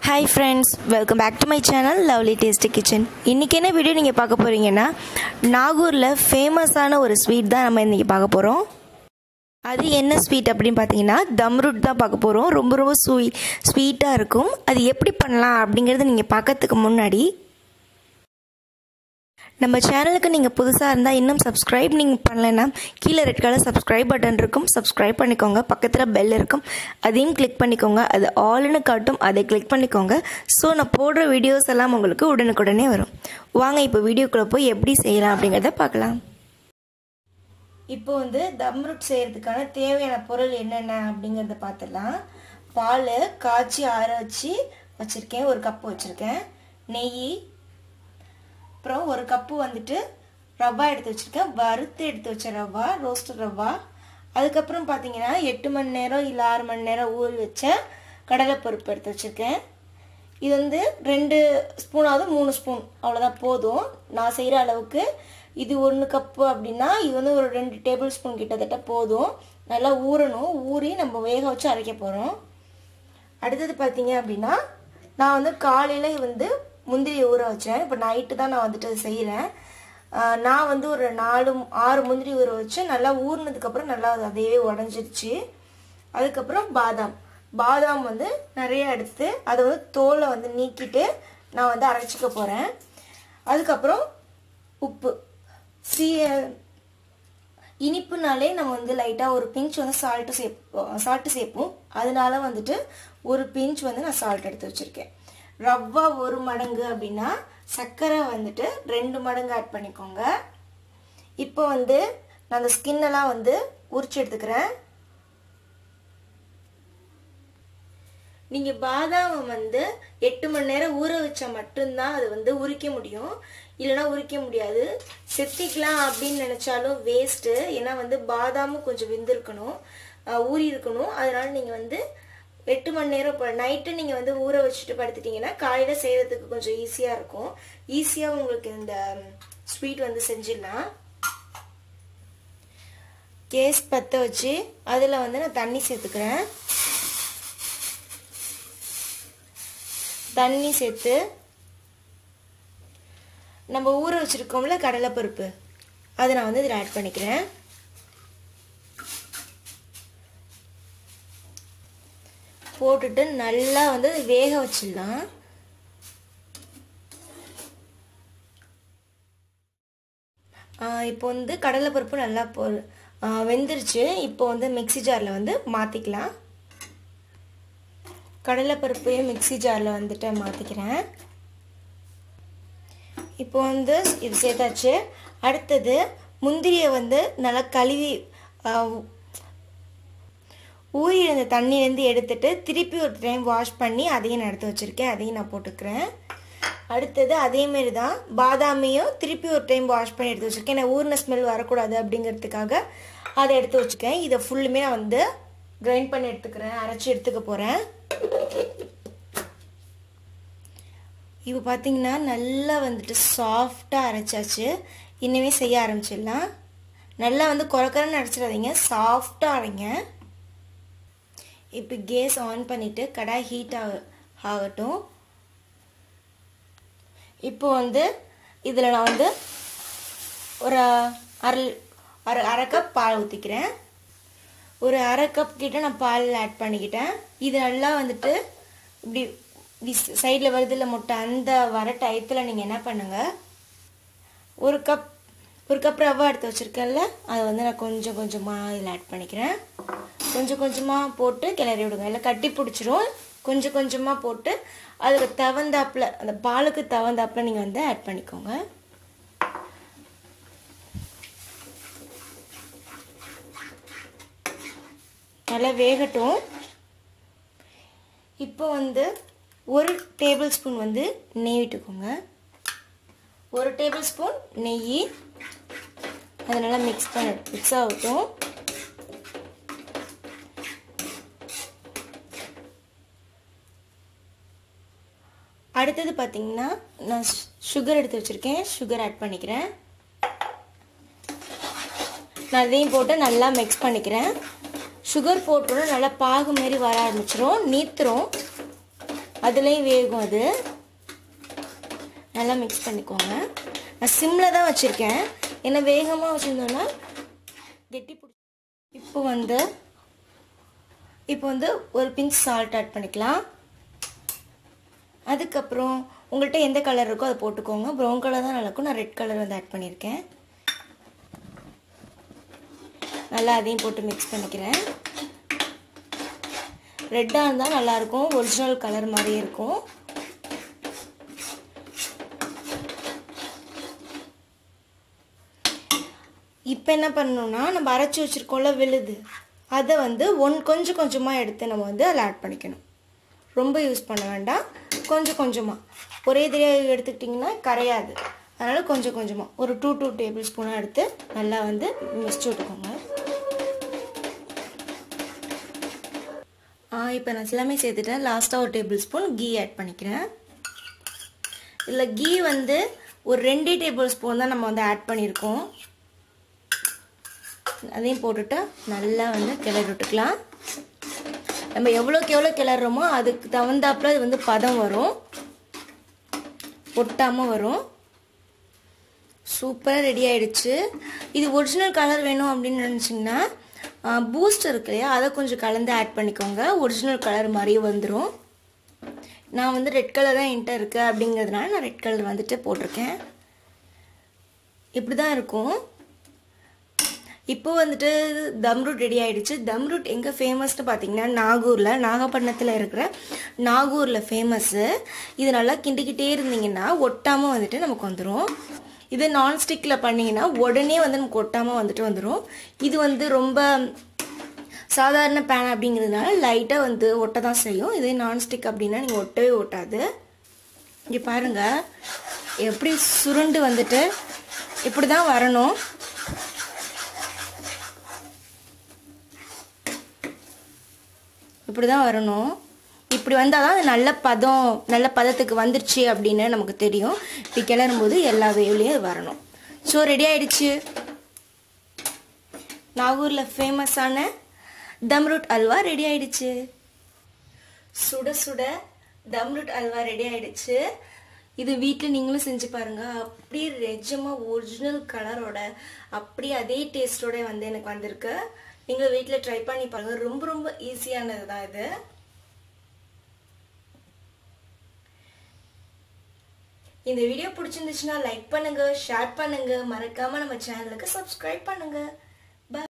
hi friends welcome back to my channel Lovely Tasty Kitchen இன்றைக்கி என்ன video நீங்கள் பார்க்க போகிறீங்கன்னா நாகூரில் ஃபேமஸான ஒரு ஸ்வீட் தான் நம்ம இன்றைக்கி பார்க்க போகிறோம் அது என்ன ஸ்வீட் அப்படின்னு பார்த்தீங்கன்னா தம்ருட் தான் பார்க்க போகிறோம் ரொம்ப ரொம்ப ஸ்வீ ஸ்வீட்டாக இருக்கும் அது எப்படி பண்ணலாம் அப்படிங்கிறத நீங்கள் பார்க்கறதுக்கு முன்னாடி நம்ம சேனலுக்கு நீங்கள் புதுசாக இருந்தால் இன்னும் சப்ஸ்கிரைப் நீங்கள் பண்ணலைன்னா கீழே ரெட் கலர் சப்ஸ்கிரைப் பட்டன் இருக்கும் சப்ஸ்கிரைப் பண்ணிக்கோங்க பக்கத்தில் பெல் இருக்கும் அதையும் கிளிக் பண்ணிக்கோங்க அது ஆல்னு காட்டும் அதை கிளிக் பண்ணிக்கோங்க ஸோ நான் போடுற வீடியோஸ் எல்லாம் உங்களுக்கு உடனுக்குடனே வரும் வாங்க இப்போ வீடியோக்குள்ளே போய் எப்படி செய்யலாம் அப்படிங்கிறத பார்க்கலாம் இப்போ வந்து தம்ருட் செய்கிறதுக்கான தேவையான பொருள் என்னென்ன அப்படிங்கிறத பார்த்துடலாம் பால் காய்ச்சி ஆற வச்சு வச்சுருக்கேன் ஒரு கப்பு வச்சுருக்கேன் நெய் அப்புறம் ஒரு கப்பு வந்துட்டு ரவா எடுத்து வச்சுருக்கேன் வறுத்து எடுத்து வச்ச ரவா ரோஸ்டட் ரவா அதுக்கப்புறம் பார்த்தீங்கன்னா எட்டு மணி நேரம் இல்லை ஆறு மணி நேரம் ஊற வச்ச கடலைப்பருப்பு எடுத்து வச்சுருக்கேன் இது வந்து ரெண்டு ஸ்பூனாவது மூணு ஸ்பூன் அவ்வளோதான் போதும் நான் செய்கிற அளவுக்கு இது ஒன்று கப்பு அப்படின்னா இது வந்து ஒரு ரெண்டு டேபிள் ஸ்பூன் கிட்டத்தட்ட போதும் நல்லா ஊறணும் ஊறி நம்ம வேக வச்சு அரைக்க போகிறோம் அடுத்தது பார்த்தீங்க அப்படின்னா நான் வந்து காலையில் வந்து முந்திரி ஊற வச்சேன் இப்போ நைட்டு தான் நான் வந்துட்டு செய்கிறேன் நான் வந்து ஒரு நாலு ஆறு முந்திரி ஊற வச்சு நல்லா ஊறினதுக்கப்புறம் நல்லா அதே உடஞ்சிருச்சு அதுக்கப்புறம் பாதாம் பாதாம் வந்து நிறைய எடுத்து அதை வந்து தோலை வந்து நீக்கிட்டு நான் வந்து அரைச்சிக்க போகிறேன் அதுக்கப்புறம் உப்பு சீ இனிப்புனாலே நம்ம வந்து லைட்டாக ஒரு பிஞ்ச் வந்து சால்ட்டு சேர்ப்போம் சால்ட்டு சேர்ப்போம் அதனால வந்துட்டு ஒரு பிஞ்ச் வந்து நான் சால்ட் எடுத்து வச்சுருக்கேன் ரவ்வா ஒரு மடங்கு அப்படின்னா சர்க்கரை வந்துட்டு ரெண்டு மடங்கு ஆட் பண்ணிக்கோங்க இப்போ வந்து நான் அந்த ஸ்கின்னெல்லாம் வந்து உரிச்சு எடுத்துக்கிறேன் நீங்கள் பாதாம் வந்து எட்டு மணி நேரம் ஊற வச்சா மட்டும்தான் அது வந்து உரிக்க முடியும் இல்லைனா உரிக்க முடியாது செத்திக்கலாம் அப்படின்னு நினச்சாலும் வேஸ்ட்டு ஏன்னா வந்து பாதாமும் கொஞ்சம் வெந்திருக்கணும் ஊறி இருக்கணும் அதனால நீங்கள் வந்து எட்டு மணி நேரம் இப்போ நைட்டு நீங்கள் வந்து ஊற வச்சுட்டு படுத்துட்டீங்கன்னா காலையில் செய்கிறதுக்கு கொஞ்சம் ஈஸியாக இருக்கும் ஈஸியாக உங்களுக்கு இந்த ஸ்வீட் வந்து செஞ்சிடலாம் கேஸ் பற்ற வச்சு அதில் வந்து நான் தண்ணி சேர்த்துக்கிறேன் தண்ணி சேர்த்து நம்ம ஊற வச்சுருக்கோம்ல கடலைப்பருப்பு அதை நான் வந்து இதில் ஆட் பண்ணிக்கிறேன் போட்டுட்டு நல்லா வந்து வேக வச்சிடலாம் இப்போ வந்து கடலைப்பருப்பு நல்லா போ வெந்துருச்சு இப்போ வந்து மிக்சி ஜாரில் வந்து மாற்றிக்கலாம் கடலைப்பருப்பையும் மிக்சி ஜாரில் வந்துட்டு மாற்றிக்கிறேன் இப்போ வந்து இது சேர்த்தாச்சு அடுத்தது முந்திரியை வந்து நல்லா கழுவி ஊறி இருந்த தண்ணியிலேருந்து எடுத்துட்டு திருப்பி ஒரு டைம் வாஷ் பண்ணி அதையும் நான் எடுத்து வச்சுருக்கேன் அதையும் நான் போட்டுக்கிறேன் அடுத்தது அதேமாரி தான் பாதாமியும் திருப்பி ஒரு டைம் வாஷ் பண்ணி எடுத்து வச்சுருக்கேன் ஏன்னா ஊறின ஸ்மெல் வரக்கூடாது அப்படிங்கிறதுக்காக அதை எடுத்து வச்சுருக்கேன் இதை ஃபுல்லுமே நான் வந்து கிரைண்ட் பண்ணி எடுத்துக்கிறேன் அரைச்சி எடுத்துக்க போகிறேன் இப்போ பார்த்தீங்கன்னா நல்லா வந்துட்டு சாஃப்டாக அரைச்சாச்சு இன்னுமே செய்ய ஆரம்பிச்சிடலாம் நல்லா வந்து குறக்கறன்னு அரைச்சிடாதீங்க சாஃப்டாக அரைங்க இப்போ கேஸ் ஆன் பண்ணிவிட்டு கடாய் ஹீட் ஆக ஆகட்டும் இப்போ வந்து இதில் நான் வந்து ஒரு அரை அரை அரை கப் பால் ஊற்றிக்கிறேன் ஒரு அரை கப் கிட்ட நான் பால் ஆட் பண்ணிக்கிட்டேன் இது நல்லா வந்துட்டு இப்படி விஸ் சைடில் வருதில்ல முட்டை அந்த வர டயத்தில் நீங்கள் என்ன பண்ணுங்கள் ஒரு கப் ஒரு கப் ரவா எடுத்து வச்சுருக்கேன்ல அதை வந்து நான் கொஞ்சம் கொஞ்சமாக இதில் ஆட் பண்ணிக்கிறேன் கொஞ்சம் கொஞ்சமாக போட்டு கிளறி விடுங்க இல்லை கட்டி பிடிச்சிரும் கொஞ்சம் கொஞ்சமாக போட்டு அதுக்கு தவந்தாப்பில் அந்த பாலுக்கு தவந்தாப்பில் நீங்கள் வந்து ஆட் பண்ணிக்கோங்க நல்லா வேகட்டும் இப்போ வந்து ஒரு டேபிள் ஸ்பூன் வந்து நெய் விட்டுக்கோங்க ஒரு டேபிள் ஸ்பூன் நெய் அது நல்லா மிக்ஸ் பண்ண மிக்ஸ் ஆகட்டும் அடுத்தது பார்த்தீங்கன்னா நான் சுகர் எடுத்து வச்சுருக்கேன் சுகர் ஆட் பண்ணிக்கிறேன் நான் இதையும் போட்டு நல்லா மிக்ஸ் பண்ணிக்கிறேன் சுகர் போட்டோன்னா நல்லா பாகு மாரி வர ஆரம்பிச்சிரும் நீத்துரும் அதுலேயும் வேகும் அது நல்லா மிக்ஸ் பண்ணிக்கோங்க நான் சிம்மில் தான் வச்சுருக்கேன் ஏன்னா வேகமாக வச்சுருந்தோன்னா கெட்டி பிடிச்சி இப்போ வந்து இப்போ வந்து ஒரு பிஞ்ச் சால்ட் ஆட் பண்ணிக்கலாம் அதுக்கப்புறம் உங்கள்கிட்ட எந்த கலர் இருக்கோ அதை போட்டுக்கோங்க ப்ரௌன் கலர் தான் நல்லாயிருக்கும் நான் ரெட் கலர் வந்து ஆட் பண்ணியிருக்கேன் நல்லா அதையும் போட்டு மிக்ஸ் பண்ணிக்கிறேன் ரெட்டாக இருந்தால் நல்லாயிருக்கும் ஒரிஜினல் கலர் மாதிரியே இருக்கும் இப்போ என்ன பண்ணணும்னா நம்ம அரைச்சி வச்சுருக்கோம்ல விழுது அதை வந்து ஒன் கொஞ்சம் கொஞ்சமாக எடுத்து நம்ம வந்து அதில் ஆட் பண்ணிக்கணும் ரொம்ப யூஸ் பண்ண வேண்டாம் கொஞ்சம் கொஞ்சமாக ஒரே தெரியாது எடுத்துக்கிட்டிங்கன்னா கரையாது அதனால் கொஞ்சம் கொஞ்சமாக ஒரு டூ டூ டேபிள் ஸ்பூனாக எடுத்து நல்லா வந்து மிக்ஸ்டு விட்டுக்கோங்க இப்போ நான் எல்லாமே சேர்த்துட்டேன் லாஸ்ட்டாக ஒரு டேபிள் ஸ்பூன் கீ ஆட் பண்ணிக்கிறேன் இதில் கீ வந்து ஒரு ரெண்டு டேபிள் ஸ்பூன் தான் நம்ம வந்து ஆட் பண்ணியிருக்கோம் அதையும் போட்டுட்டு நல்லா வந்து கிளறி விட்டுக்கலாம் நம்ம எவ்வளோக்கு எவ்வளோ கிளறோமோ அதுக்கு தகுந்தாப்புல இது வந்து பதம் வரும் ஒட்டாமல் வரும் சூப்பராக ரெடி ஆயிடுச்சு இது ஒரிஜினல் கலர் வேணும் அப்படின்னு நினச்சிங்கன்னா பூஸ்ட் இருக்கு இல்லையா அதை கொஞ்சம் கலந்து ஆட் பண்ணிக்கோங்க ஒரிஜினல் கலர் மாதிரியே வந்துடும் நான் வந்து ரெட் கலர் தான் என்கிட்ட இருக்குது அப்படிங்கிறதுனால நான் ரெட் கலர் வந்துட்டு போட்டிருக்கேன் இப்படி தான் இருக்கும் இப்போ வந்துட்டு தம் ரூட் ரெடி ஆயிடுச்சு தம் ரூட் எங்கே ஃபேமஸ்னு பார்த்தீங்கன்னா நாகூரில் நாகப்பட்டினத்தில் இருக்கிற நாகூரில் ஃபேமஸ்ஸு இது நல்லா கிண்டிக்கிட்டே இருந்தீங்கன்னா ஒட்டாமல் வந்துட்டு நமக்கு வந்துடும் இது நான்ஸ்டிக்கில் பண்ணிங்கன்னா உடனே வந்து நமக்கு ஒட்டாமல் வந்துட்டு வந்துடும் இது வந்து ரொம்ப சாதாரண பேன் அப்படிங்கிறதுனால லைட்டாக வந்து ஒட்ட தான் செய்யும் இதே நான்ஸ்டிக் அப்படின்னா நீங்கள் ஒட்டவே ஒட்டாது இங்கே பாருங்கள் எப்படி சுருண்டு வந்துட்டு இப்படி தான் வரணும் இப்படி தான் வரணும் இப்படி வந்தால் தான் அது நல்ல பதம் நல்ல பதத்துக்கு வந்துருச்சு அப்படின்னு நமக்கு தெரியும் இப்படி கிளறும்போது எல்லா வேவ்லேயும் வரணும் ஸோ ரெடி ஆயிடுச்சு நாகூரில் ஃபேமஸான தம் ரூட் அல்வா ரெடி ஆயிடுச்சு சுட சுட தம் ரூட் அல்வா ரெடி ஆயிடுச்சு இது வீட்டில் நீங்களும் செஞ்சு பாருங்க அப்படியே நிஜமாக ஒரிஜினல் கலரோட அப்படியே அதே டேஸ்டோட வந்து எனக்கு வந்திருக்கு நீங்களும் வீட்டில் ட்ரை பண்ணி பாருங்க ரொம்ப ரொம்ப ஈஸியானது தான் இது இந்த வீடியோ பிடிச்சிருந்துச்சுன்னா லைக் பண்ணுங்க ஷேர் பண்ணுங்க மறக்காம நம்ம சேனலுக்கு சப்ஸ்கிரைப் பண்ணுங்க